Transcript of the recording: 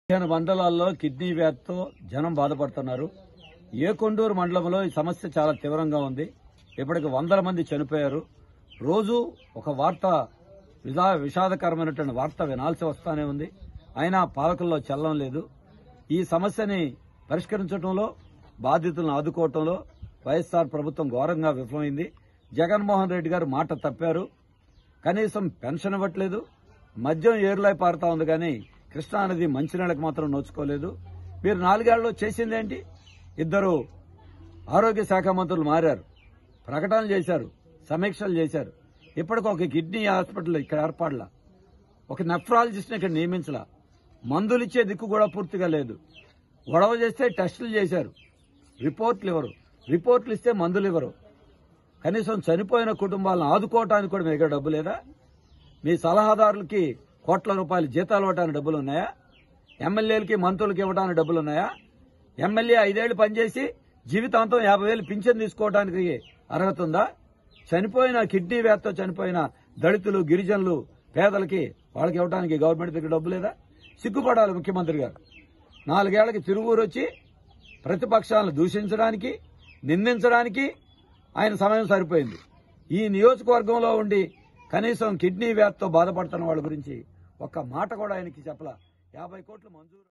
పదిహేను మండలాల్లో కిడ్నీ వ్యాధితో జనం బాధపడుతున్నారు ఏ కొండూరు మండలంలో ఈ సమస్య చాలా తీవ్రంగా ఉంది ఇప్పటికి వందల మంది చనిపోయారు రోజు ఒక వార్త విషా విషాదకరమైనటువంటి వార్త వినాల్సి వస్తానే ఉంది అయినా పాలకుల్లో చల్లం లేదు ఈ సమస్యని పరిష్కరించడంలో బాధితులను ఆదుకోవటంలో వైఎస్ఆర్ ప్రభుత్వం ఘోరంగా విఫలమైంది జగన్మోహన్ రెడ్డి గారు మాట తప్పారు కనీసం పెన్షన్ ఇవ్వట్లేదు మద్యం ఏరులై పారుతా ఉంది కానీ కృష్ణానది మంచినీళ్ళకి మాత్రం నోచుకోలేదు మీరు నాలుగేళ్లలో చేసిందేంటి ఇద్దరు ఆరోగ్య శాఖ మంత్రులు మారారు ప్రకటనలు చేశారు సమీక్షలు చేశారు ఇప్పటికి ఒక కిడ్నీ హాస్పిటల్ ఇక్కడ ఏర్పాట్ల ఒక నెఫ్రాలజిస్ట్ని ఇక్కడ నియమించలా మందులు ఇచ్చే దిక్కు కూడా పూర్తిగా లేదు గొడవ చేస్తే టెస్టులు చేశారు రిపోర్ట్లు ఇవ్వరు రిపోర్ట్లు ఇస్తే మందులు ఇవ్వరు కనీసం చనిపోయిన కుటుంబాలను ఆదుకోవటానికి కూడా మీ దగ్గర డబ్బు లేదా మీ సలహాదారులకి కోట్ల రూపాయలు జీతాలు ఇవ్వడానికి డబ్బులు ఉన్నాయా ఎమ్మెల్యేలకి మంత్రులకి ఇవ్వడానికి డబ్బులు ఉన్నాయా ఎమ్మెల్యే ఐదేళ్లు పనిచేసి జీవితాంతం యాభై వేలు పింఛన్ తీసుకోవడానికి అర్హత ఉందా చనిపోయిన కిడ్నీ వ్యాధితో చనిపోయిన దళితులు గిరిజనులు పేదలకి వాళ్ళకి ఇవ్వడానికి గవర్నమెంట్ దగ్గర డబ్బు లేదా సిగ్గుపడాలి ముఖ్యమంత్రి గారు నాలుగేళ్లకి తిరువూరు వచ్చి ప్రతిపక్షాలను దూషించడానికి నిందించడానికి ఆయన సమయం సరిపోయింది ఈ నియోజకవర్గంలో ఉండి కనీసం కిడ్నీ వ్యాధితో బాధపడుతున్న వాళ్ళ గురించి ఒక్క మాట కూడా ఆయనకి చెప్పలా యాభై కోట్లు మంజూరు